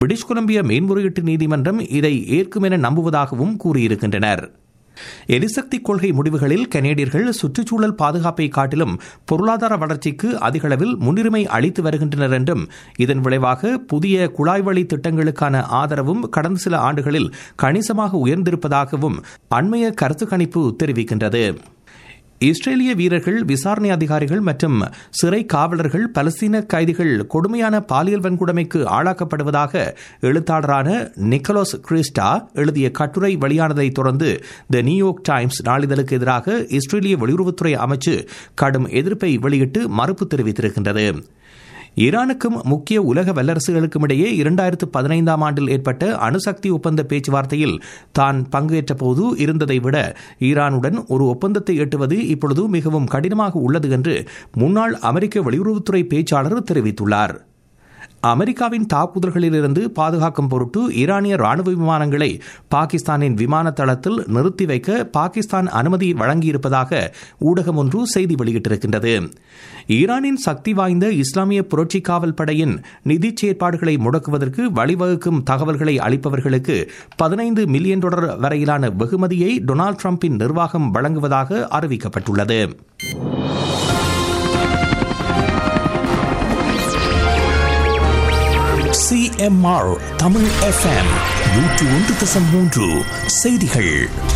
British கொலம்பிய மேன்முறையீட்டு நீதிமன்றம் இதை ஏற்கும் என நம்புவதாகவும் கூறியிருக்கின்றனர் எரிசக்தி கொள்கை முடிவுகளில் கனேடியர்கள் சுற்றுச்சூழல் பாதுகாப்பை காட்டிலும் பொருளாதார வளர்ச்சிக்கு அதிகளவில் முன்னுரிமை அளித்து வருகின்றனர் என்றும் இதன் விளைவாக புதிய குழாய் வழி திட்டங்களுக்கான ஆதரவும் கடந்த சில ஆண்டுகளில் கணிசமாக உயர்ந்திருப்பதாகவும் அண்மைய கருத்து கணிப்பு தெரிவிக்கின்றது இஸ்ரேலிய வீரர்கள் விசாரணை அதிகாரிகள் மற்றும் சிறை காவலர்கள் பலஸ்தீன கைதிகள் கொடுமையான பாலியல் வன்கொடுமைக்கு ஆளாக்கப்படுவதாக எழுத்தாளரான நிக்கலோஸ் கிறிஸ்டா எழுதிய கட்டுரை வெளியானதை தொடர்ந்து த நியூயார்க் டைம்ஸ் நாளிதழுக்கு எதிராக இஸ்ரேலிய வெளியுறவுத்துறை அமைச்சு கடும் எதிர்ப்பை வெளியிட்டு மறுப்பு தெரிவித்திருக்கின்றது ஈரானுக்கும் முக்கிய உலக வல்லரசுகளுக்கும் இடையே இரண்டாயிரத்து பதினைந்தாம் ஆண்டில் ஏற்பட்ட அணுசக்தி ஒப்பந்த பேச்சுவார்த்தையில் தான் பங்கேற்ற போது இருந்ததை விட ஈரானுடன் ஒரு ஒப்பந்தத்தை எட்டுவது இப்பொழுது மிகவும் கடினமாக உள்ளது என்று முன்னாள் அமெரிக்க வெளியுறவுத்துறை பேச்சாளர் தெரிவித்துள்ளார் அமெரிக்காவின் தாக்குதல்களிலிருந்து பாதுகாக்கும் பொருட்டு ஈரானிய ராணுவ விமானங்களை பாகிஸ்தானின் விமான தளத்தில் நிறுத்தி வைக்க பாகிஸ்தான் அனுமதி வழங்கியிருப்பதாக ஊடகம் ஒன்று செய்தி வெளியிட்டிருக்கின்றது ஈரானின் சக்தி வாய்ந்த இஸ்லாமிய புரட்சி காவல் படையின் நிதி செயற்பாடுகளை முடக்குவதற்கு வழிவகுக்கும் தகவல்களை அளிப்பவர்களுக்கு பதினைந்து மில்லியன் டாலர் வரையிலான வெகுமதியை டொனால்டு டிரம்பின் நிர்வாகம் வழங்குவதாக அறிவிக்கப்பட்டுள்ளது சிஎம்ஆர் தமிழ் எஃப்எம் நூற்று ஒன்று தசம் மூன்று செய்திகள்